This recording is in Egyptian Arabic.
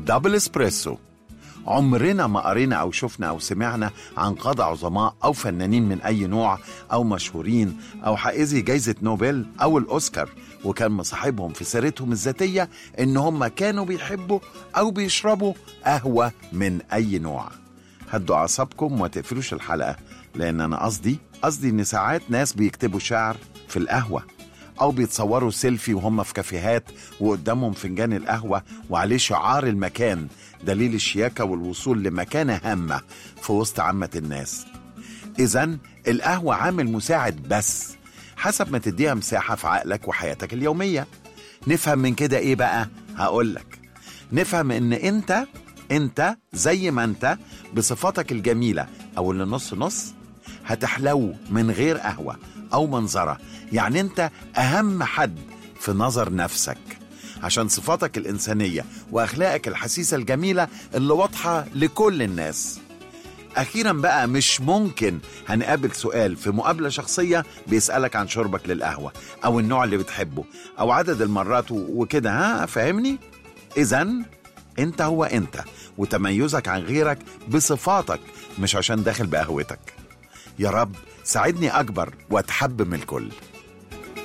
دبل اسبريسو عمرنا ما قرينا أو شفنا أو سمعنا عن قادة عظماء أو فنانين من أي نوع أو مشهورين أو حائزي جايزة نوبل أو الأوسكار وكان مصاحبهم في سيرتهم الذاتية إن هم كانوا بيحبوا أو بيشربوا قهوة من أي نوع هدوا أعصابكم وما تقفلوش الحلقة لأن أنا قصدي قصدي إن ساعات ناس بيكتبوا شعر في القهوة أو بيتصوروا سيلفي وهم في كافيهات وقدامهم فنجان القهوة وعليه شعار المكان دليل الشياكة والوصول لمكانة هامة في وسط عامة الناس إذا القهوة عامل مساعد بس حسب ما تديها مساحة في عقلك وحياتك اليومية نفهم من كده إيه بقى؟ هقولك نفهم إن أنت أنت زي ما أنت بصفاتك الجميلة أو اللي نص نص هتحلو من غير قهوة أو منظرة يعني أنت أهم حد في نظر نفسك عشان صفاتك الإنسانية وأخلاقك الحسيسة الجميلة اللي واضحة لكل الناس أخيرا بقى مش ممكن هنقابل سؤال في مقابلة شخصية بيسألك عن شربك للقهوة أو النوع اللي بتحبه أو عدد المرات و- وكده ها فاهمني؟ إذا أنت هو أنت وتميزك عن غيرك بصفاتك مش عشان داخل بقهوتك يا رب ساعدني أكبر وأتحب من الكل